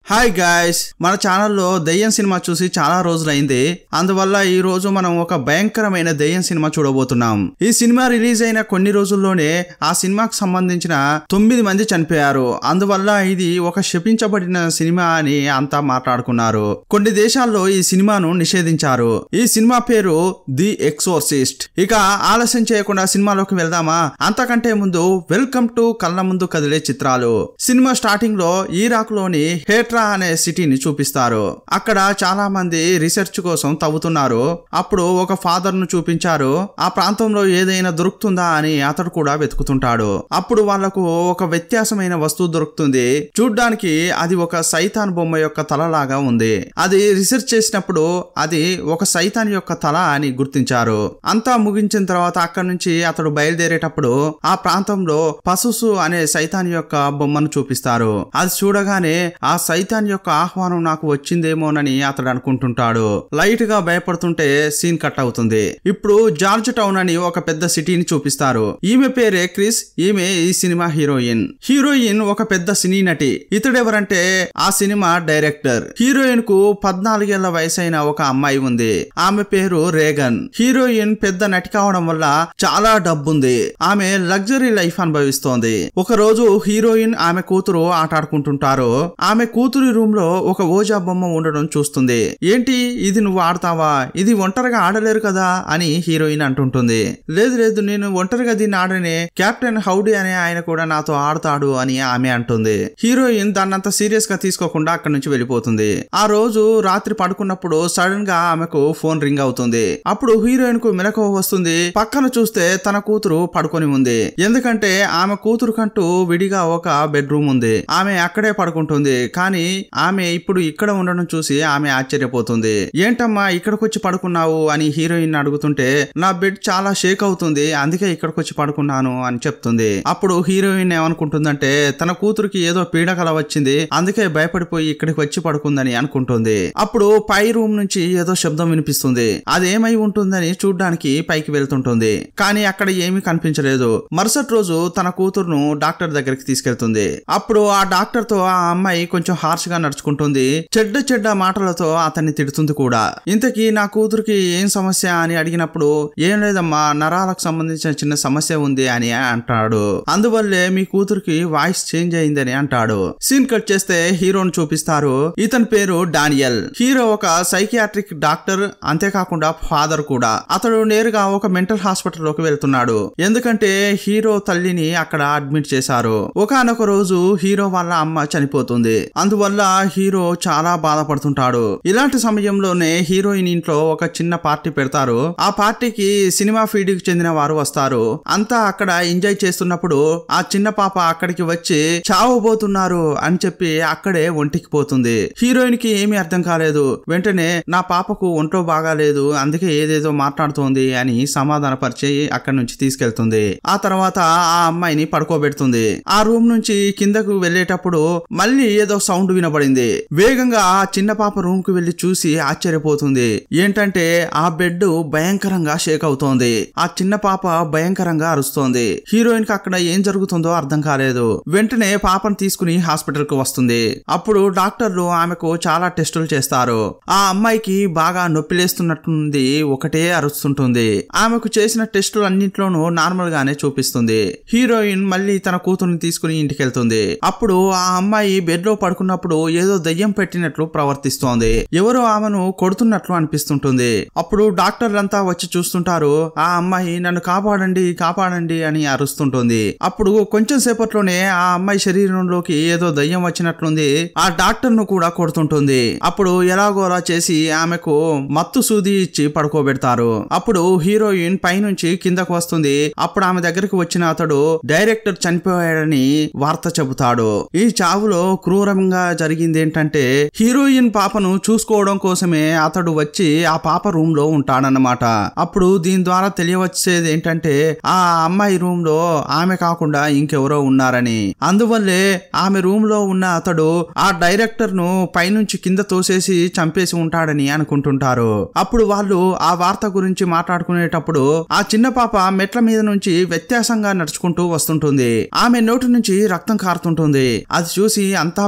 hi guys మన ఛానల్లో దెయ్యం సినిమా చూసి చాలా రోజులైంది అందువల్ల ఈ రోజు మనం ఒక భయంకరమైన దెయ్యం సినిమా చూడబోతున్నాం ఈ సినిమా రిలీజ్ అయిన కొన్ని రోజుల్లోనే ఆ సినిమాకు సంబంధించిన తొమ్మిది మంది చనిపోయారు అందువల్ల ఇది ఒక శపించబడిన సినిమా అని అంతా మాట్లాడుకున్నారు కొన్ని దేశాల్లో ఈ సినిమాను నిషేధించారు ఈ సినిమా పేరు ది ఎక్సోర్సిస్ట్ ఇక ఆలస్యం చేయకుండా సినిమాలోకి వెళ్దామా అంతకంటే ముందు వెల్కమ్ టు కళ్ళ ముందు కదిలే చిత్రాలు సినిమా స్టార్టింగ్ లో ఈరాక్ లోని హేట్రా అనే సిటీని చూపిస్తారు అక్కడ చాలా మంది రీసెర్చ్ కోసం తవ్వుతున్నారు అప్పుడు ఒక ఫాదర్ ను చూపించారు ఆ ప్రాంతంలో ఏదైనా దొరుకుతుందా అని అతడు కూడా వెతుకుతుంటాడు అప్పుడు వాళ్లకు ఒక వ్యత్యాసమైన వస్తువు దొరుకుతుంది చూడ్డానికి అది ఒక సైతాన్ బొమ్మ యొక్క తలలాగా ఉంది అది రీసెర్చ్ చేసినప్పుడు అది ఒక సైతాన్ యొక్క తల అని గుర్తించారు అంతా ముగించిన తర్వాత అక్కడి నుంచి అతడు బయలుదేరేటప్పుడు ఆ ప్రాంతంలో పసుసు అనే సైతాన్ యొక్క బొమ్మను చూపిస్తారు అది చూడగానే ఆ సైతాన్ యొక్క ఆహ్వానం నాకు వచ్చిందేమోనని అతడు అనుకుంటుంటాడు లైట్ గా భయపడుతుంటే సీన్ కట్ అవుతుంది ఇప్పుడు జార్జ్ టౌన్ అని ఒక పెద్ద సిటీని చూపిస్తారు ఈమె పేరే క్రిస్ ఈమె ఈ సినిమా హీరోయిన్ హీరోయిన్ ఒక పెద్ద సినీ నటి ఇతడెవరంటే ఆ సినిమా డైరెక్టర్ హీరోయిన్ కు పద్నాలుగేళ్ల వయసైన ఒక అమ్మాయి ఉంది ఆమె పేరు రేగన్ హీరోయిన్ పెద్ద నటి కావడం వల్ల చాలా డబ్బుంది ఆమె లగ్జరీ లైఫ్ అనుభవిస్తోంది ఒక రోజు హీరోయిన్ ఆమె కూతురు ఆట ఆడుకుంటుంటారు ఆమె కూతురి రూమ్ లో ఒక ఓజా బొమ్మ ఉండడం చూస్తుంది ఏంటి ఇది నువ్వు ఆడతావా ఇది ఒంటరిగా ఆడలేరు కదా అని హీరోయిన్ అంటుంటుంది లేదు లేదు నేను ఒంటరిగా దీన్ని ఆడనే కెప్టెన్ హౌడీ అనే ఆయన కూడా నాతో ఆడతాడు అని ఆమె అంటుంది హీరోయిన్ దాన్నంత సీరియస్ గా తీసుకోకుండా అక్కడి నుంచి వెళ్ళిపోతుంది ఆ రోజు రాత్రి పడుకున్నప్పుడు సడన్ గా ఆమెకు ఫోన్ రింగ్ అవుతుంది అప్పుడు హీరోయిన్ కు మెలకువ వస్తుంది పక్కన చూస్తే తన కూతురు పడుకొని ఉంది ఎందుకంటే ఆమె కూతురు కంటూ విడిగా ఒక బెడ్రూమ్ ఉంది ఆమె అక్కడే పడుకుంటుంది కానీ ఆమె ఇప్పుడు ఇక్కడ ఉండడం చూసి ఆమె ఆశ్చర్యపోతుంది ఏంటమ్మా ఇక్కడికి వచ్చి పడుకున్నావు అని హీరోయిన్ అడుగుతుంటే నా బెడ్ చాలా షేక్ అవుతుంది అందుకే ఇక్కడికి వచ్చి పడుకున్నాను అని చెప్తుంది అప్పుడు హీరోయిన్ ఏమనుకుంటుందంటే తన కూతురికి ఏదో పీడకల వచ్చింది అందుకే భయపడిపోయి ఇక్కడికి వచ్చి పడుకుందని అనుకుంటుంది అప్పుడు పై రూమ్ నుంచి ఏదో శబ్దం వినిపిస్తుంది అదేమై ఉంటుందని చూడ్డానికి పైకి వెళ్తుంటుంది కానీ అక్కడ ఏమీ కనిపించలేదు మరుసటి రోజు తన కూతురును డాక్టర్ దగ్గరికి తీసుకెళ్తుంది అప్పుడు ఆ డాక్టర్ తో ఆ అమ్మాయి కొంచెం హార్ష్ గా నడుచుకుంటుంది చెడ్డ చెడ్డ మాటలతో అతన్ని తిడుతుంది కూడా ఇంతకీ నా కూతురికి ఏం సమస్య అని అడిగినప్పుడు ఏం లేదమ్మా నరాలకు సంబంధించిన చిన్న సమస్య ఉంది అని అంటాడు అందువల్లే మీ కూతురికి వాయిస్ చేంజ్ అయిందని అంటాడు సీన్ కట్ చేస్తే హీరోను చూపిస్తారు ఇతని పేరు డానియల్ హీరో ఒక సైకియాట్రిక్ డాక్టర్ అంతేకాకుండా ఫాదర్ కూడా అతడు నేరుగా ఒక మెంటల్ హాస్పిటల్ లోకి వెళ్తున్నాడు ఎందుకంటే హీరో తల్లిని అక్కడ అడ్మిట్ చేశారు ఒకనొక రోజు హీరో వాళ్ళ అమ్మ చనిపోతుంది అందువల్ల హీరో చాలా బాధపడుతుంటాడు ఇలాంటి సమయంలోనే హీరోయిన్ ఇంట్లో ఒక చిన్న పార్టీ పెడతారు ఆ పార్టీకి సినిమా ఫీల్డ్ కి చెందిన వారు వస్తారు అంతా అక్కడ ఎంజాయ్ చేస్తున్నప్పుడు ఆ చిన్న పాప అక్కడికి వచ్చి చావబోతున్నారు అని చెప్పి అక్కడే ఒంటికి పోతుంది హీరోయిన్ కి ఏమీ అర్థం కాలేదు వెంటనే నా పాపకు ఒంట్లో బాగాలేదు అందుకే ఏదేదో మాట్లాడుతోంది అని సమాధానపరిచి అక్కడి నుంచి తీసుకెళ్తుంది ఆ తర్వాత ఆ అమ్మాయిని పడుకోబెడుతుంది ఆ రూమ్ నుంచి కిందకు వెళ్ళేటప్పుడు మళ్ళీ ఏదో సౌండ్ వినబడింది వేగంగా ఆ చిన్న పాప రూమ్ కు వెళ్లి చూసి ఆశ్చర్యపోతుంది ఏంటంటే ఆ బెడ్ భయంకరంగా షేక్ అవుతోంది ఆ చిన్న పాప భయంకరంగా అరుస్తోంది హీరోయిన్ కి అక్కడ ఏం జరుగుతుందో అర్థం కాలేదు వెంటనే పాపను తీసుకుని హాస్పిటల్ కు వస్తుంది అప్పుడు డాక్టర్లు ఆమెకు చాలా టెస్టులు చేస్తారు ఆ అమ్మాయికి బాగా నొప్పి లేస్తున్నట్టుంది ఒకటే అరుస్తుంటుంది ఆమెకు చేసిన టెస్టులు అన్నింటిలోనూ నార్మల్ గానే చూపిస్తుంది హీరోయిన్ మళ్ళీ తన కూతుర్ని తీసుకుని ఇంటికి వెళ్తుంది అప్పుడు ఆ అమ్మాయి బెడ్ లో పడుకున్నప్పుడు ఏదో దయ్యం పెట్టినట్లు ప్రవర్తిస్తోంది ఎవరో ఆమెను కొడుతున్నట్లు అనిపిస్తుంటుంది అప్పుడు డాక్టర్లంతా వచ్చి చూస్తుంటారు ఆ అమ్మాయి నన్ను కాపాడండి కాపాడండి అని అరుస్తుంటుంది అప్పుడు కొంచెం సేపట్లోనే ఆ అమ్మాయి శరీరంలోకి ఏదో దయ్యం వచ్చినట్లుంది ఆ డాక్టర్ ను కూడా కొడుతుంటుంది అప్పుడు ఎలాగోలా చేసి ఆమెకు మత్తు సూది ఇచ్చి పడుకోబెడతారు అప్పుడు హీరోయిన్ పైనుంచి కిందకు వస్తుంది అప్పుడు ఆమె దగ్గరికి వచ్చిన అతడు డైరెక్టర్ చనిపోయాడని వార్త చెబుతాడు ఈ చావులో క్రూరంగా జరిగింది ఏంటంటే హీరోయిన్ పాపను చూసుకోవడం కోసమే అతడు వచ్చి ఆ పాప రూమ్ లో ఉంటాడన్నమాట అప్పుడు దీని ద్వారా తెలియవచ్చేది ఏంటంటే ఆ అమ్మాయి రూమ్ లో ఆమె కాకుండా ఇంకెవరో ఉన్నారని అందువల్లే ఆమె రూమ్ లో ఉన్న అతడు ఆ డైరెక్టర్ ను పైనుంచి కింద తోసేసి చంపేసి ఉంటాడని అనుకుంటుంటారు అప్పుడు వాళ్ళు ఆ వార్త గురించి మాట్లాడుకునేటప్పుడు ఆ చిన్న పాప మెట్ల మీద నుంచి వ్యత్యాసంగా నడుచుకుంటూ వస్తుంటుంది ఆమె నోటి నుంచి రక్తం కారుతుంటుంది అది చూసి అంతా భయపడతారు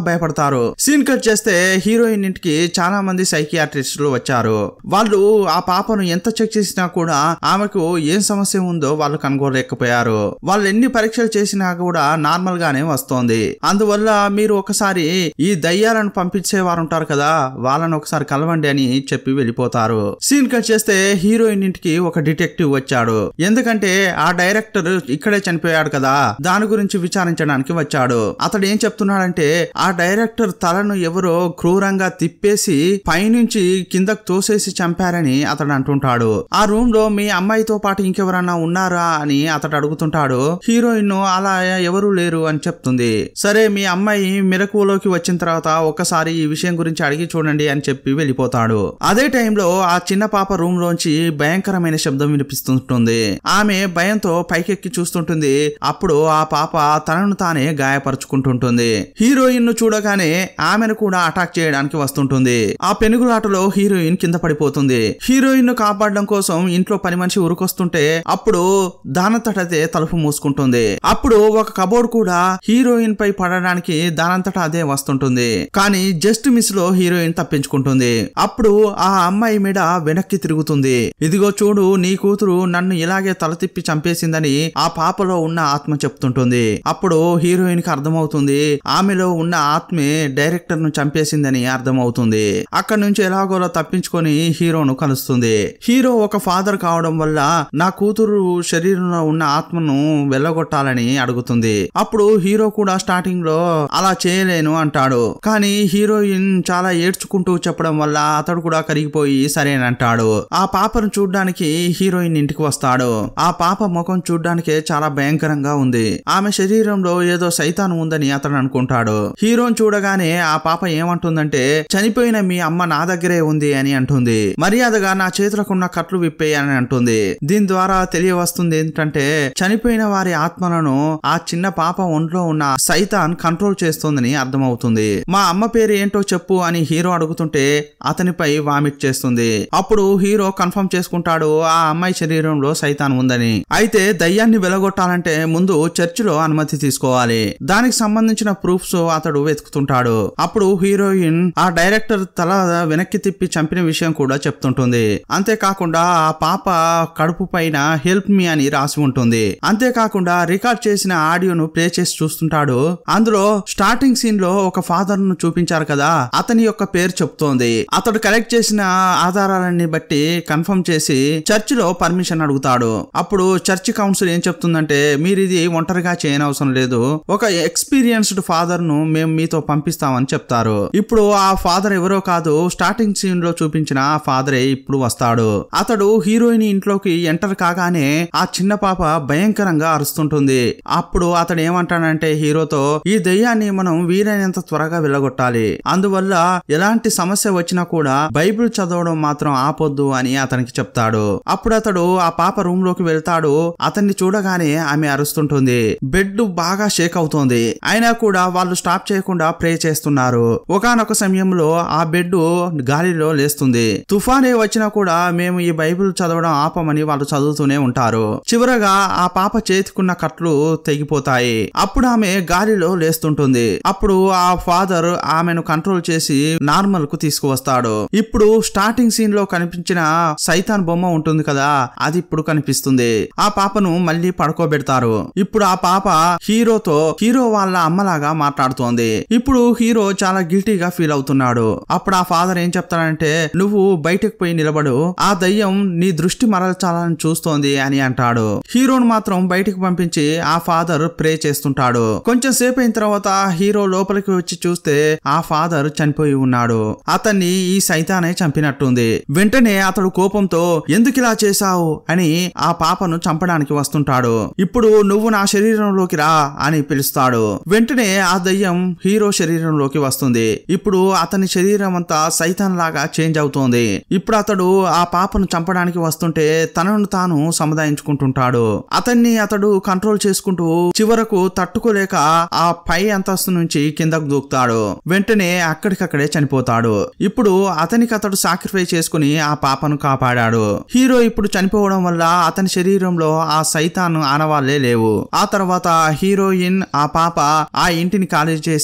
చూపిస్తారు సీన్ కట్ చేస్తే హీరోయిన్ ఇంటికి చాలా మంది సైకియాట్రిస్టులు వచ్చారు వాళ్ళు ఆ పాపను ఎంత చెక్ చేసినా కూడా ఆమెకు ఏం సమస్య ఉందో వాళ్ళు కనుగోలేకపోయారు వాళ్ళు ఎన్ని పరీక్షలు చేసినా కూడా నార్మల్ గానే వస్తోంది అందువల్ల మీరు ఒకసారి ఈ దయ్యాలను పంపించే వారు ఉంటారు కదా వాళ్ళని ఒకసారి కలవండి అని చెప్పి వెళ్ళిపోతారు సీన్ కట్ చేస్తే హీరోయిన్ ఇంటికి ఒక డిటెక్టివ్ వచ్చాడు ఎందుకంటే ఆ డైరెక్టర్ ఇక్కడే చనిపోయాడు కదా దాని గురించి విచారించడానికి వచ్చాడు అతడు ఏం చెప్తున్నాడంటే ఆ డైరెక్టర్ తలను ఎవరో క్రూరంగా తిప్పేసి పైనుంచి కిందకు తోసేసి చంపారని అతడు అంటుంటాడు ఆ రూమ్ లో మీ అమ్మాయితో పాటు ఇంకెవరన్నా ఉన్నారా అని అతడు అడుగుతుంటాడు హీరోయిన్ అలా ఎవరు లేరు అని చెప్తుంది సరే మీ అమ్మాయి మెరకువలోకి వచ్చిన తర్వాత ఒక్కసారి ఈ విషయం గురించి అడిగి చూడండి అని చెప్పి వెళ్ళిపోతాడు అదే టైంలో ఆ చిన్న పాప రూమ్ లోంచి భయంకరమైన శబ్దం వినిపిస్తుంటుంది ఆమె భయంతో పైకెక్కి చూస్తుంటుంది అప్పుడు ఆ పాప తనను తానే గాయపరుచుకుంటుంటుంది హీరోయిన్ ను చూడగానే ఆమెను కూడా అటాక్ చేయడానికి వస్తుంటుంది ఆ పెనుగులాటలో హీరోయిన్ కింద పడిపోతుంది హీరోయిన్ ను కాపాడడం కోసం ఇంట్లో పని మనిషి ఉరుకొస్తుంటే అప్పుడు దానంతటదే తలుపు మూసుకుంటుంది అప్పుడు ఒక కబోర్డ్ కూడా హీరోయిన్ పై పడడానికి దానంతట అదే వస్తుంటుంది కానీ జస్ట్ మిస్ లో హీరోయిన్ తప్పించుకుంటుంది అప్పుడు ఆ అమ్మాయి మీద వెనక్కి తిరుగుతుంది ఇదిగో చూడు నీ కూతురు నన్ను ఇలాగే తల తిప్పి చంపేసిందని ఆ పాపలో ఉన్న ఆత్మ చెప్తుంటుంది అప్పుడు హీరోయిన్ కి అర్థమవుతుంది ఆమెలో ఉన్న ఆత్మే డైరెక్టర్ ను చంపేసిందని అర్థమవుతుంది అక్కడ నుంచి ఎలాగోలా తప్పించుకొని హీరోను కలుస్తుంది హీరో ఒక ఫాదర్ కావడం వల్ల నా కూతురు శరీరంలో ఉన్న ఆత్మను వెళ్ళగొట్టాలని అడుగుతుంది అప్పుడు హీరో కూడా స్టార్టింగ్ లో అలా చేయలేను అంటాడు కానీ హీరోయిన్ చాలా ఏడ్చుకుంటూ చెప్పడం వల్ల అతడు కూడా కరిగిపోయి సరేనంటాడు ఆ పాపను చూడ్డానికి హీరోయిన్ ఇంటికి వస్తాడు ఆ పాప ముఖం చూడ్డానికే చాలా భయంకరంగా ఉంది ఆమె శరీరంలో ఏదో సైతాన్ ఉందని అతడు అనుకుంటాడు హీరోని చూడగానే ఆ పాప ఏమంటుందంటే చనిపోయిన మీ అమ్మ నా దగ్గరే ఉంది అని అంటుంది మర్యాదగా నా చేతులకున్న కట్లు విప్పేయి అని అంటుంది దీని ద్వారా తెలియవస్తుంది ఏంటంటే చనిపోయిన వారి ఆత్మలను ఆ చిన్న పాప ఒంట్లో ఉన్న సైతాన్ కంట్రోల్ చేస్తోందని అర్థమవుతుంది మా అమ్మ పేరు ఏంటో చెప్పు అని హీరో అడుగుతుంటే అతనిపై వామిట్ చేస్తుంది అప్పుడు హీరో కన్ఫర్మ్ చేసుకుంటాడు ఆ అమ్మాయి శరీరంలో సైతాన్ ఉందని అయితే దయ్యాన్ని వెలగొట్టాలంటే ముందు చర్చిలో అనుమతి తీసుకోవాలి దానికి సంబంధించిన ప్రూఫ్స్ అతడు వెతుకుతుంటాడు అప్పుడు హీరోయిన్ ఆ డైరెక్టర్ తల వెనక్కి తిప్పి చంపిన విషయం కూడా చెప్తుంటుంది అంతేకాకుండా ఆ పాప కడుపు పైన హెల్ప్ మీ అని రాసి ఉంటుంది అంతేకాకుండా రికార్డ్ చేసిన ఆడియోను ప్లే చేసి చూస్తుంటాడు అందులో స్టార్టింగ్ సీన్ లో ఒక ఫాదర్ ను చూపించారు కదా అతని యొక్క పేరు చెప్తోంది అతడు కలెక్ట్ చేసిన ఆధారాలన్నీ బట్టి కన్ఫర్మ్ చేసి చర్చిలో పర్మిషన్ అడుగుతాడు అప్పుడు చర్చ్ కౌన్సిల్ ఏం చెప్తుందంటే మీరు ఇది ఒంటరిగా చేయనవసరం లేదు ఒక ఎక్స్పీరియన్స్డ్ ఫాదర్ ను మేము మీతో పంపిస్తామని చెప్తారు ఇప్పుడు ఆ ఫాదర్ ఎవరో కాదు స్టార్టింగ్ సీన్ లో చూపించిన ఆ ఫాదరే ఇప్పుడు వస్తాడు అతడు హీరోయిన్ ఇంట్లోకి ఎంటర్ కాగానే ఆ చిన్న పాప భయంకరంగా అరుస్తుంటుంది అప్పుడు అతడు ఏమంటాడంటే హీరోతో ఈ దెయ్యాన్ని మనం వీలైనంత త్వరగా వెళ్ళగొట్టాలి అందువల్ల ఎలాంటి సమస్య వచ్చినా కూడా బైబిల్ చదవడం మాత్రం ఆపొద్దు అని అతనికి చెప్తాడు అప్పుడు అతడు ఆ పాప రూమ్ లోకి వెళ్తాడు అతన్ని చూడగానే ఆమె అరుస్తుంటుంది బెడ్ బాగా షేక్ అవుతోంది అయినా కూడా వాళ్ళు స్టాప్ చేయకుండా ప్రే చేస్తున్నారు ఒకానొక సమయంలో ఆ బెడ్ గాలిలో లేస్తుంది తుఫానే వచ్చినా కూడా మేము ఈ బైబిల్ చదవడం ఆపమని వాళ్ళు చదువుతూనే ఉంటారు చివరగా ఆ పాప చేతికున్న కట్లు తెగిపోతాయి అప్పుడు ఆమె గాలిలో లేస్తుంటుంది అప్పుడు ఆ ఫాదర్ ఆమెను కంట్రోల్ చేసి నార్మల్ కు తీసుకువస్తాడు ఇప్పుడు స్టార్టింగ్ సీన్ లో కనిపించిన సైతాన్ బొమ్మ ఉంటుంది కదా అది ఇప్పుడు కనిపిస్తుంది ఆ పాపను మళ్ళీ పడుకోబెడతారు ఇప్పుడు ఆ పాప హీరోతో హీరో వాళ్ళ అమ్మలాగా మాట్లాడుతోంది ఇప్పుడు హీరో చాలా గిల్టీగా ఫీల్ అవుతున్నాడు అప్పుడు ఆ ఫాదర్ ఏం చెప్తాడంటే నువ్వు బయటకు పోయి నిలబడు ఆ దయ్యం నీ దృష్టి మరల్చాలని చూస్తోంది అని అంటాడు హీరోను మాత్రం బయటికి పంపించి ఆ ఫాదర్ ప్రే చేస్తుంటాడు కొంచెం సేపు అయిన తర్వాత హీరో లోపలికి వచ్చి చూస్తే ఆ ఫాదర్ చనిపోయి ఉన్నాడు అతన్ని ఈ సైతానే చంపినట్టుంది వెంటనే అతడు కోపంతో ఎందుకు ఇలా చేశావు అని ఆ పాపను చంపడానికి వస్తుంటాడు ఇప్పుడు నువ్వు నా శరీరంలోకి రా అని పిలుస్తాడు వెంటనే ఆ దయ్యం హీరో శరీరంలోకి వస్తుంది ఇప్పుడు అతని శరీరం అంతా సైతాన్ లాగా చేంజ్ అవుతోంది ఇప్పుడు అతడు ఆ పాపను చంపడానికి వస్తుంటే తనను తాను సముదాయించుకుంటుంటాడు అతన్ని అతడు కంట్రోల్ చేసుకుంటూ చివరకు తట్టుకోలేక ఆ పై అంతస్తు నుంచి కిందకు దూకుతాడు వెంటనే అక్కడికక్కడే చనిపోతాడు ఇప్పుడు అతనికి అతడు సాక్రిఫై చేసుకుని ఆ పాపను కాపాడాడు హీరో ఇప్పుడు చనిపోవడం వల్ల అతని శరీరంలో ఆ సైతాన్ ఆనవాళ్లే లేవు ఆ తర్వాత హీరోయిన్ ఆ పాప ఆ ఇంటిని ఖాళీ చేసి వేరే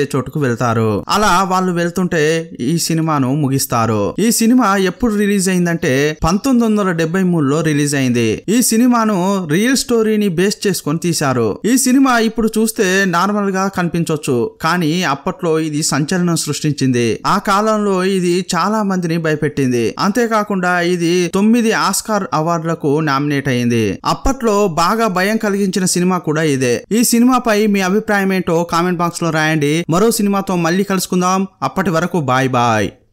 చోటుకు వెళ్తారు అలా వాళ్ళు వెళ్తుంటే ఈ సినిమాను ముగిస్తారు ఈ సినిమా ఎప్పుడు రిలీజ్ అయిందంటే పంతొమ్మిది వందల డెబ్బై మూడులో రిలీజ్ అయింది ఈ సినిమాను రియల్ స్టోరీని బేస్ చేసుకొని తీశారు ఈ సినిమా ఇప్పుడు చూస్తే నార్మల్ గా కనిపించవచ్చు కానీ అప్పట్లో ఇది సంచలనం సృష్టించింది ఆ కాలంలో ఇది చాలా మందిని భయపెట్టింది అంతేకాకుండా ఇది తొమ్మిది ఆస్కార్ అవార్డులకు నామినేట్ అయింది అప్పట్లో బాగా భయం కలిగించిన సినిమా కూడా ఇదే ఈ సినిమాపై మీ అభిప్రాయం ఏంటో కామెంట్ బాక్స్ లో రాయండి మరో సినిమాతో మళ్ళీ కలుసుకుందాం అప్పటి వరకు బాయ్ బాయ్